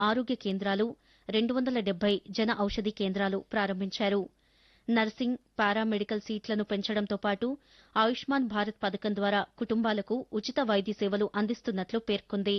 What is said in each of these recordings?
ఆరోగ్య కేంద్రాలు రెండు వందల డెబ్బై జన ఔషధి కేంద్రాలు ప్రారంభించారు నర్సింగ్ పారామెడికల్ సీట్లను పెంచడంతో పాటు ఆయుష్మాన్ భారత్ పథకం ద్వారా కుటుంబాలకు ఉచిత వైద్య సేవలు అందిస్తున్నట్లు పేర్కొంది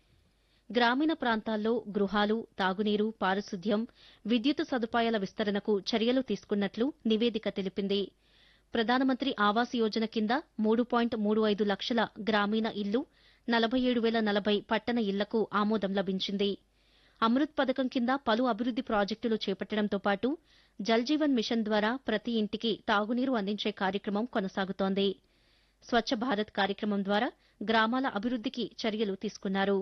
గ్రామీణ ప్రాంతాల్లో గృహాలు తాగునీరు పారిశుద్ధ్యం విద్యుత్ సదుపాయాల విస్తరణకు చర్యలు తీసుకున్నట్లు నివేదిక తెలిపింది ప్రధానమంత్రి ఆవాస్ యోజన కింద మూడు పాయింట్ మూడు ఐదు లక్షల గ్రామీణ ఇల్లు నలభై ఏడు వేల నలభై పట్టణ ఇళ్లకు ఆమోదం లభించింది అమృత్ పథకం కింద పలు అభివృద్ది ప్రాజెక్టులు చేపట్టడంతో పాటు జల్ జీవన్ మిషన్ ద్వారా ప్రతి ఇంటికి తాగునీరు అందించే కార్యక్రమం కొనసాగుతోంది స్వచ్ఛ భారత్ కార్యక్రమం ద్వారా గ్రామాల అభివృద్దికి చర్యలు తీసుకున్నారు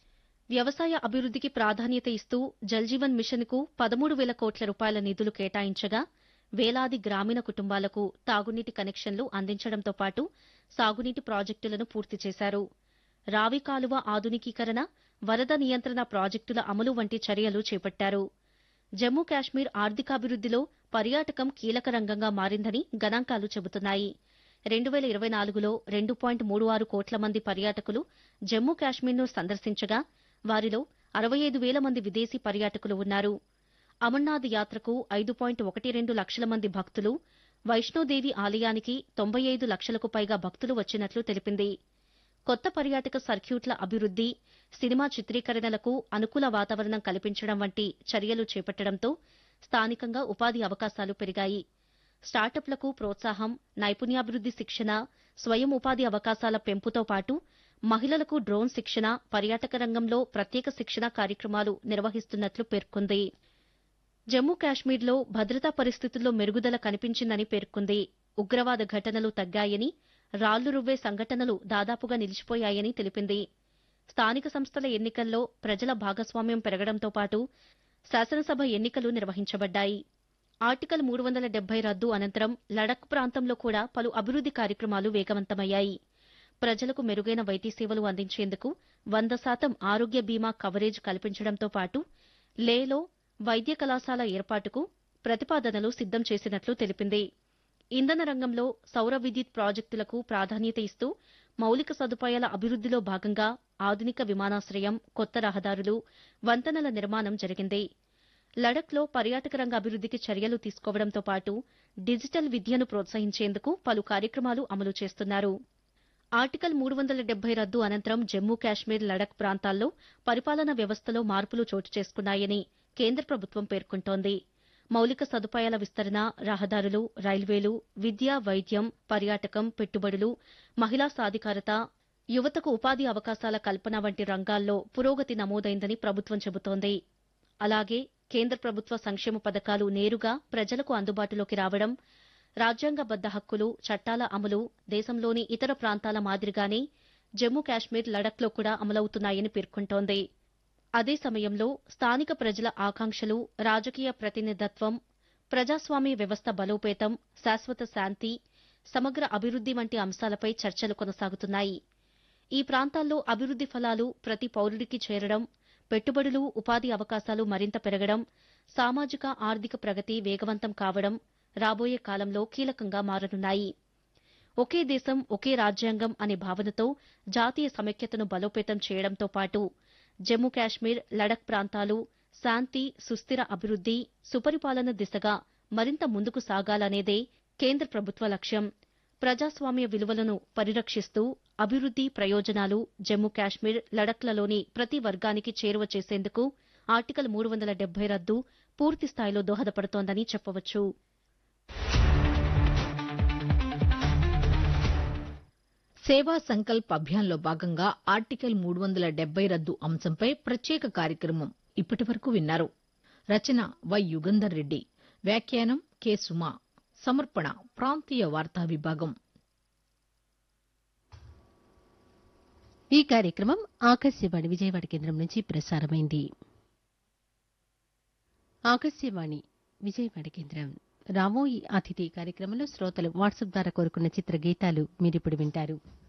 వ్యవసాయ అభివృద్దికి ప్రాధాన్యత ఇస్తూ జల్ జీవన్ మిషన్కు పదమూడు వేల కోట్ల రూపాయల నిధులు కేటాయించగా వేలాది గ్రామీణ కుటుంబాలకు తాగునీటి కనెక్షన్లు అందించడంతో పాటు సాగునీటి ప్రాజెక్టులను పూర్తి చేశారు రావి కాలువ ఆధునికీకరణ వరద నియంత్రణ ప్రాజెక్టుల అమలు వంటి చర్యలు చేపట్టారు జమ్మూ కాశ్మీర్ ఆర్థికాభివృద్దిలో పర్యాటకం కీలక రంగంగా మారిందని గణాంకాలు చెబుతున్నాయి రెండు వేల ఇరవై నాలుగులో రెండు పాయింట్ మూడు ఆరు కోట్ల మంది పర్యాటకులు జమ్మూ కాశ్మీర్ను సందర్శించగా వారిలో అరవై ఐదు వేల మంది విదేశీ పర్యాటకులు ఉన్నారు అమర్నాథ్ యాత్రకు ఐదు పాయింట్ ఒకటి రెండు లక్షల మంది భక్తులు వైష్ణోదేవి ఆలయానికి తొంభై ఐదు లక్షలకు పైగా భక్తులు వచ్చినట్లు తెలిపింది కొత్త పర్యాటక సర్క్యూట్ల అభివృద్ది సినిమా చిత్రీకరణలకు అనుకూల వాతావరణం కల్పించడం వంటి చర్యలు చేపట్టడంతో స్థానికంగా ఉపాధి అవకాశాలు పెరిగాయి స్టార్టప్లకు ప్రోత్సాహం నైపుణ్యాభివృద్ది శిక్షణ స్వయం ఉపాధి అవకాశాల పెంపుతో పాటు మహిళలకు డ్రోన్ శిక్షణ పర్యాటక రంగంలో ప్రత్యేక శిక్షణ కార్యక్రమాలు నిర్వహిస్తున్నట్లు పేర్కొంది జమ్మూ కాశ్మీర్లో భద్రతా పరిస్థితుల్లో మెరుగుదల కనిపించిందని పేర్కొంది ఉగ్రవాద ఘటనలు తగ్గాయని రాళ్లు రువ్వే సంఘటనలు దాదాపుగా నిలిచిపోయాయని తెలిపింది స్థానిక సంస్థల ఎన్నికల్లో ప్రజల భాగస్వామ్యం పెరగడంతో పాటు శాసనసభ ఎన్నికలు నిర్వహించబడ్డాయి ఆర్టికల్ మూడు వందల డెబ్బై రద్దు అనంతరం లడక్ ప్రాంతంలో కూడా పలు అభివృద్ది కార్యక్రమాలు వేగవంతమయ్యాయి ప్రజలకు మెరుగైన వైద్య సేవలు అందించేందుకు వంద శాతం ఆరోగ్య బీమా కవరేజ్ కల్పించడంతో పాటు లేలో వైద్య కళాశాల ఏర్పాటుకు ప్రతిపాదనలు సిద్దం చేసినట్లు తెలిపింది ఇంధన రంగంలో సౌర విద్యుత్ ప్రాజెక్టులకు ప్రాధాన్యత ఇస్తూ మౌలిక సదుపాయాల అభివృద్దిలో భాగంగా ఆధునిక విమానాశ్రయం కొత్త రహదారులు వంతెనల నిర్మాణం జరిగింది లడఖ్లో పర్యాటక రంగ అభివృద్దికి చర్యలు తీసుకోవడంతో పాటు డిజిటల్ విద్యను ప్రోత్సహించేందుకు పలు కార్యక్రమాలు అమలు చేస్తున్నారు ఆర్టికల్ మూడు వందల డెబ్బై రద్దు అనంతరం జమ్మూ కాశ్మీర్ లడక్ ప్రాంతాల్లో పరిపాలనా వ్యవస్థలో మార్పులు చోటు చేసుకున్నాయని కేంద్ర ప్రభుత్వం పేర్కొంటోంది మౌలిక సదుపాయాల విస్తరణ రహదారులు రైల్వేలు విద్య వైద్యం పర్యాటకం పెట్టుబడులు మహిళా సాధికారత యువతకు ఉపాధి అవకాశాల కల్పన వంటి రంగాల్లో పురోగతి నమోదైందని ప్రభుత్వం చెబుతోంది అలాగే కేంద్ర ప్రభుత్వ సంక్షేమ పథకాలు నేరుగా ప్రజలకు అందుబాటులోకి రావడం రాజ్యాంగబద్ద హక్కులు చట్టాల అమలు దేశంలోని ఇతర ప్రాంతాల మాదిరిగానే జమ్మూ కాశ్మీర్ లడఖ్లో కూడా అమలవుతున్నాయని పేర్కొంటోంది అదే సమయంలో స్థానిక ప్రజల ఆకాంక్షలు రాజకీయ ప్రతినిధత్వం ప్రజాస్వామ్య వ్యవస్థ బలోపేతం శాశ్వత శాంతి సమగ్ర అభివృద్ది వంటి అంశాలపై చర్చలు కొనసాగుతున్నాయి ఈ ప్రాంతాల్లో అభివృద్ది ఫలాలు ప్రతి పౌరుడికి చేరడం పెట్టుబడులు ఉపాధి అవకాశాలు మరింత పెరగడం సామాజిక ఆర్థిక ప్రగతి వేగవంతం కావడం రాబోయే కాలంలో కీలకంగా మారనున్నాయి ఒకే దేశం ఒకే రాజ్యాంగం అనే భావనతో జాతీయ సమైక్యతను బలోపేతం చేయడంతో పాటు జమ్మూ కాశ్మీర్ లడక్ ప్రాంతాలు శాంతి సుస్థిర అభివృద్ది సుపరిపాలన దిశగా మరింత ముందుకు సాగాలనేదే కేంద్ర ప్రభుత్వ లక్ష్యం ప్రజాస్వామ్య విలువలను పరిరక్షిస్తూ అభివృద్ది ప్రయోజనాలు జమ్మూ కాశ్మీర్ లడఖ్లలోని ప్రతి వర్గానికి చేరువ చేసేందుకు ఆర్టికల్ మూడు వందల డెబ్బై రద్దు పూర్తి స్థాయిలో దోహదపడుతోందని చెప్పవచ్చు సేవా సంకల్ప్ అభియాన్లో భాగంగా ఆర్టికల్ మూడు వందల డెబ్బై రద్దు అంశంపై ప్రత్యేక కార్యక్రమం ఇప్పటివరకు విన్నారు రచన వై యుగంధర్ రెడ్డి వ్యాఖ్యానం కె సుమా సమర్పణ ప్రాంతీయ వార్తా విభాగం ఈ కార్యక్రమం ఆకాశవాణి విజయవాడ కేంద్రం నుంచి ప్రసారమైంది ఆకాశవాణి విజయవాడ కేంద్రం రామోయి అతిథి కార్యక్రమంలో శ్రోతలు వాట్సాప్ ద్వారా కోరుకున్న చిత్ర గీతాలు మీరిప్పుడు వింటారు